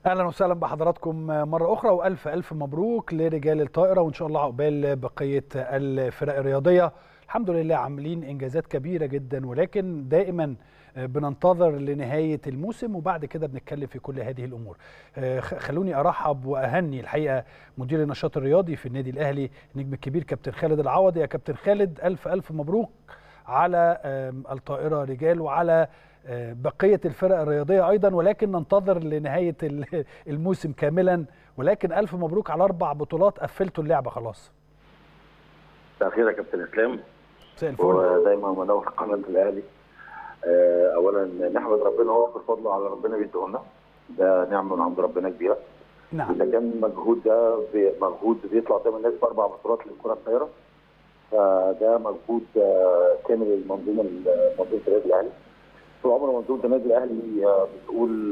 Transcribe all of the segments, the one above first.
اهلا وسهلا بحضراتكم مره اخرى والف الف مبروك لرجال الطائره وان شاء الله عقبال بقيه الفرق الرياضيه الحمد لله عاملين انجازات كبيره جدا ولكن دائما بننتظر لنهايه الموسم وبعد كده بنتكلم في كل هذه الامور خلوني ارحب واهني الحقيقه مدير النشاط الرياضي في النادي الاهلي النجم الكبير كابتن خالد العوضي يا كابتن خالد الف الف مبروك على الطائره رجال وعلى بقيه الفرق الرياضيه ايضا ولكن ننتظر لنهايه الموسم كاملا ولكن الف مبروك على اربع بطولات قفلتوا اللعبه خلاص مساء الخير يا كابتن اسلام مساء الفل ودايما منور قناه الاهلي اولا نحمد ربنا هو في الفضل على ربنا بيديه لنا ده نعمه من عند ربنا كبيره نعم اذا كان المجهود ده مجهود بيطلع قدام الناس في اربع بطولات للكره الطايره فده مجهود كامل المنظومه منظومه النادي الاهلي طول عمر منظومه النادي الاهلي بتقول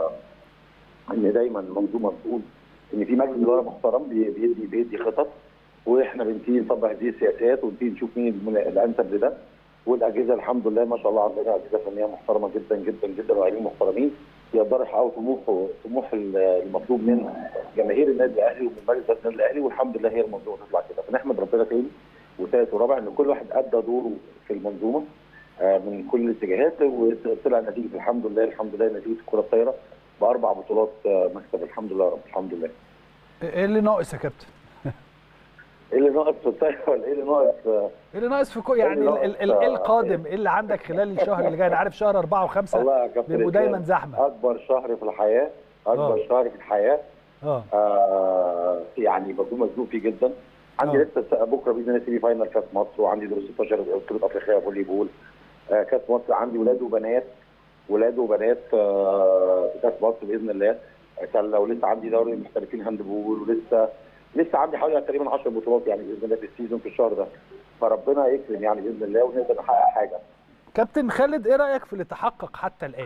ان دايما المنظومه بتقول ان في مجلس اداره محترم بيدي بيدي خطط واحنا بنبتدي نطبق هذه السياسات ونبتدي نشوف مين الانسب لده والاجهزه الحمد لله ما شاء الله عندنا اجهزه فنيه محترمه جدا جدا جدا ولاعبين محترمين يقدروا يحققوا طموح طموح المطلوب من جماهير النادي الاهلي ومن مجلس النادي الاهلي والحمد لله هي المنظومه تطلع كده فنحمد ربنا تاني وثالث ورابع ان كل واحد ادى دوره في المنظومه من كل الاتجاهات وطلع نتيجه الحمد لله الحمد لله نتيجه الكره الطايره باربع بطولات مكسب الحمد لله رب الحمد لله. ايه اللي ناقص يا كابتن؟ ايه اللي ناقص في الطايره ولا ايه اللي ناقص ايه اللي ناقص في كو يعني ايه القادم ايه اللي عندك خلال الشهر اللي جاي انا عارف شهر أربعة وخمسة الله يا كابتن بيبقوا دايما زحمه اكبر شهر في الحياه اكبر أوه. شهر في الحياه اه, آه يعني بكون مزنوق فيه جدا عندي آه. لسه بكره باذن الله سيمي فاينل كاس مصر وعندي دور 16 بطوله افريقيا فولي بول آه كاس مصر عندي ولاد وبنات ولاد وبنات آه كاس مصر باذن الله سله ولسه عندي دوري المحترفين هاند بول ولسه لسه عندي حوالي تقريبا 10 بطولات يعني باذن الله في السيزون في الشهر ده فربنا يكرم يعني باذن الله ونقدر نحقق حاجه. كابتن خالد ايه رايك في اللي تحقق حتى الان؟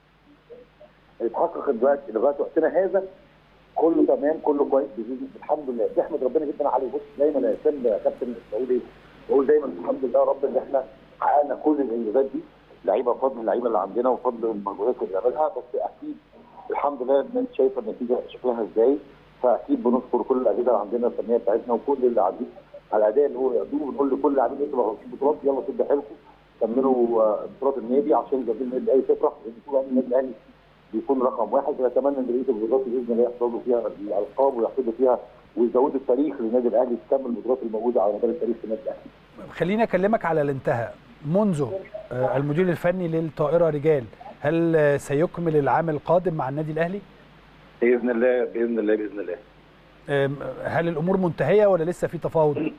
يتحقق دلوقتي لغايه وقتنا هذا كله تمام كله كويس الحمد لله بنحمد ربنا جدا عليه بص دايما يا اسلام يا كابتن بقول ايه؟ بقول دايما الحمد لله رب ان احنا حققنا كل الانجازات دي لعيبه بفضل اللعيبه اللي عندنا وفضل المجهودات اللي بنعملها بس اكيد الحمد لله الناس شايفه النتيجه شكلها ازاي فاكيد بنشكر كل الاجهزه اللي عندنا الفنيه بتاعتنا وكل اللي قاعدين على الاداء اللي هو يقدمه بنقول لكل اللاعبين انتوا واخدين بطولات يلا شدوا حيلكم كملوا بطولات النادي عشان جماهير النادي الاهلي تفرح لان طول عمر النادي الاهلي بيكون رقم واحد ونتمنى ان بقيه البطولات باذن الله يحصلوا فيها الالقاب ويحصلوا فيها ويزودوا التاريخ للنادي الاهلي تكمل البطولات الموجوده على مدار التاريخ في النادي الاهلي. خليني اكلمك على الانتهاء منذ المدير الفني للطائره رجال هل سيكمل العام القادم مع النادي الاهلي؟ باذن الله باذن الله باذن الله. هل الامور منتهيه ولا لسه في تفاوض؟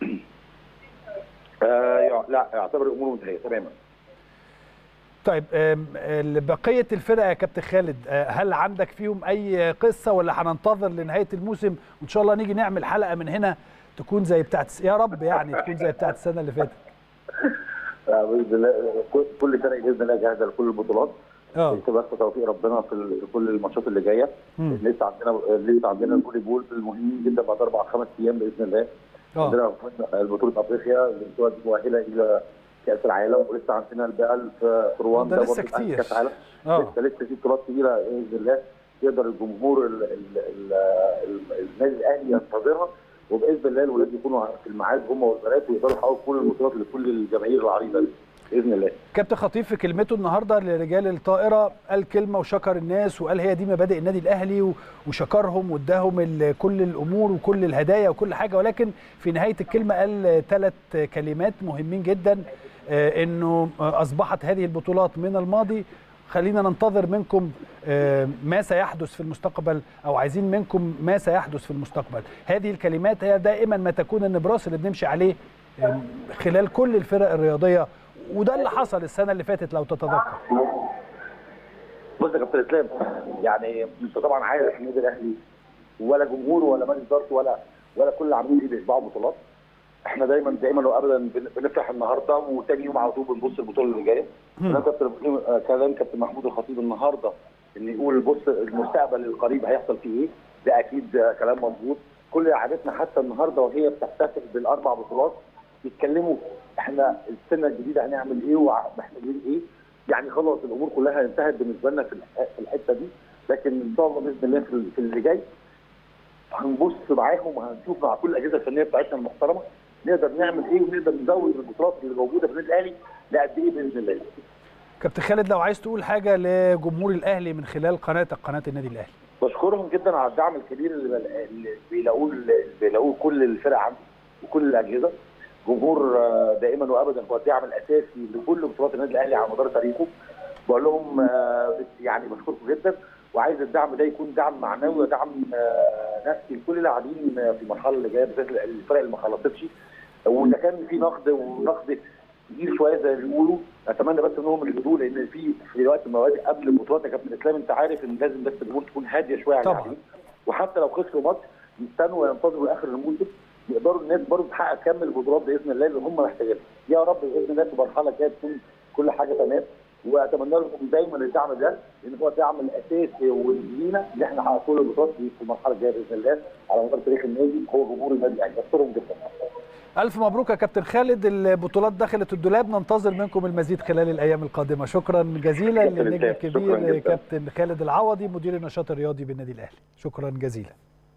آه لا اعتبر الامور منتهيه تماما. طيب بقيه الفرق يا كابتن خالد هل عندك فيهم اي قصه ولا هننتظر لنهايه الموسم وان شاء الله نيجي نعمل حلقه من هنا تكون زي بتاعت يا رب يعني تكون زي بتاعت السنه اللي فاتت. باذن الله كل سنه باذن الله جاهزه لكل البطولات. اه بس توفيق ربنا في كل الماتشات اللي جايه لسه عندنا لسه عندنا الفولي بول المهمين جدا بعد اربع خمس ايام باذن الله عندنا بطوله افريقيا اللي مؤهله الى كاس العالم ولسه عندنا بقى في رواندا ده لسه كتير كاس العالم لسه لسه في بطولات كبيره باذن الله يقدر الجمهور النادي الاهلي ينتظرها وباذن الله الولاد يكونوا في الميعاد هم والبنات ويقدروا يحققوا كل البطولات لكل الجماهير العريضه دي. باذن الله كابتن خطيب في كلمته النهارده لرجال الطائره قال كلمه وشكر الناس وقال هي دي مبادئ النادي الاهلي وشكرهم واداهم كل الامور وكل الهدايا وكل حاجه ولكن في نهايه الكلمه قال ثلاث كلمات مهمين جدا انه اصبحت هذه البطولات من الماضي خلينا ننتظر منكم ما سيحدث في المستقبل او عايزين منكم ما سيحدث في المستقبل هذه الكلمات هي دائما ما تكون النبراس اللي بنمشي عليه خلال كل الفرق الرياضيه وده اللي حصل السنه اللي فاتت لو تتذكر بص يا كابتن اسلام يعني انت طبعا عارف النادي الاهلي ولا جمهور ولا مجلس ادارته ولا ولا كل اللي عاملين ايه بيشبعوا بطولات احنا دايما دائما وابدا بنفرح النهارده وتاني يوم على طول بنبص البطوله اللي جايه انا كابتن كلام كابتن محمود الخطيب النهارده ان يقول بص المستقبل القريب هيحصل فيه ايه ده اكيد كلام مظبوط كل عادتنا حتى النهارده وهي بتحتفل بالاربع بطولات بيتكلموا احنا السنه الجديده هنعمل ايه ومحتاجين ايه يعني خلاص الامور كلها انتهت بالنسبه لنا في الحته دي لكن ان شاء الله باذن الله في في اللي جاي هنبص معاهم وهنشوف مع كل الاجهزه الفنيه بتاعتنا المحترمه نقدر نعمل ايه ونقدر نزود البطولات اللي موجوده في النادي الاهلي لقد ايه باذن الله. كابتن خالد لو عايز تقول حاجه لجمهور الاهلي من خلال قناتك قناه النادي الاهلي بشكرهم جدا على الدعم الكبير اللي اللي بيلاقوه اللي بيلاقوه كل الفرق عندي وكل الاجهزه جمهور آه، دائما وابدا هو الدعم الاساسي لكل بطولات النادي الاهلي على مدار تاريخه بقول لهم آه، يعني بشكركم جدا وعايز الدعم ده يكون دعم معنوي ودعم آه، نفسي لكل اللاعبين في المرحله اللي جايه بالذات الفرق اللي ما خلصتش واذا كان في نقد ونقد كبير شويه زي ما بيقولوا اتمنى بس انهم يهدوا لان في في وقت المواد قبل البطولات يا كابتن اسلام انت عارف ان لازم بس الامور تكون هاديه شويه على طبعاً. اللاعبين وحتى لو خسروا ماتش يستنوا وينتظروا اخر الموسم يقدروا الناس برضه تحقق كم البطولات باذن الله اللي هم محتاجينها يا رب باذن الله تبقى المرحله الجايه تكون كل حاجه تمام واتمنى لكم دايما الدعم ده لان هو الدعم الاساسي ولينا اللي احنا نحقق كل البطولات دي في المرحله الجايه باذن الله على مدار تاريخ النادي هو جمهور النادي الاهلي بشكرهم جدا الف مبروك يا كابتن خالد البطولات دخلت الدولاب ننتظر منكم المزيد خلال الايام القادمه شكرا جزيلا كابتن للنجم إسلام، شكراً الكبير جداً. كابتن خالد العوضي مدير النشاط الرياضي بالنادي الاهلي شكرا جزيلا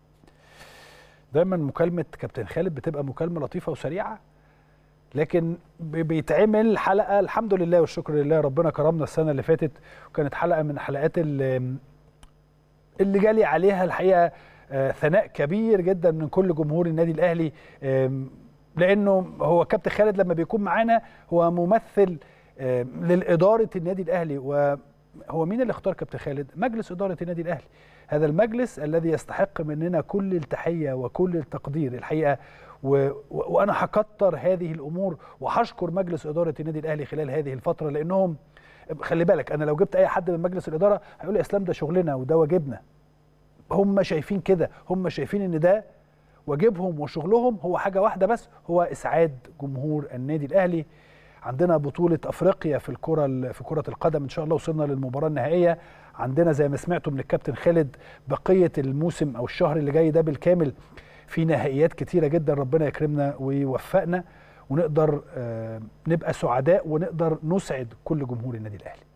دايما مكالمه كابتن خالد بتبقى مكالمه لطيفه وسريعه لكن بي- بيتعمل حلقه الحمد لله والشكر لله ربنا كرمنا السنه اللي فاتت وكانت حلقه من حلقات ال- اللي جالي عليها الحقيقه آه، ثناء كبير جدا من كل جمهور النادي الاهلي آم، لانه هو كابتن خالد لما بيكون معانا هو ممثل آم، للاداره النادي الاهلي وهو مين اللي اختار كابتن خالد؟ مجلس اداره النادي الاهلي هذا المجلس الذي يستحق مننا كل التحيه وكل التقدير الحقيقه و... و... وانا هكتر هذه الامور وهشكر مجلس اداره النادي الاهلي خلال هذه الفتره لانهم خلي بالك انا لو جبت اي حد من مجلس الاداره هيقول لي يا اسلام ده شغلنا وده واجبنا هم شايفين كده هم شايفين ان ده واجبهم وشغلهم هو حاجه واحده بس هو اسعاد جمهور النادي الاهلي عندنا بطوله افريقيا في الكره ال- في كره القدم ان شاء الله وصلنا للمباراه النهائيه عندنا زي ما سمعتوا من الكابتن خالد بقيه الموسم او الشهر اللي جاي ده بالكامل في نهائيات كتيره جدا ربنا يكرمنا ويوفقنا ونقدر آه، نبقى سعداء ونقدر نسعد كل جمهور النادي الاهلي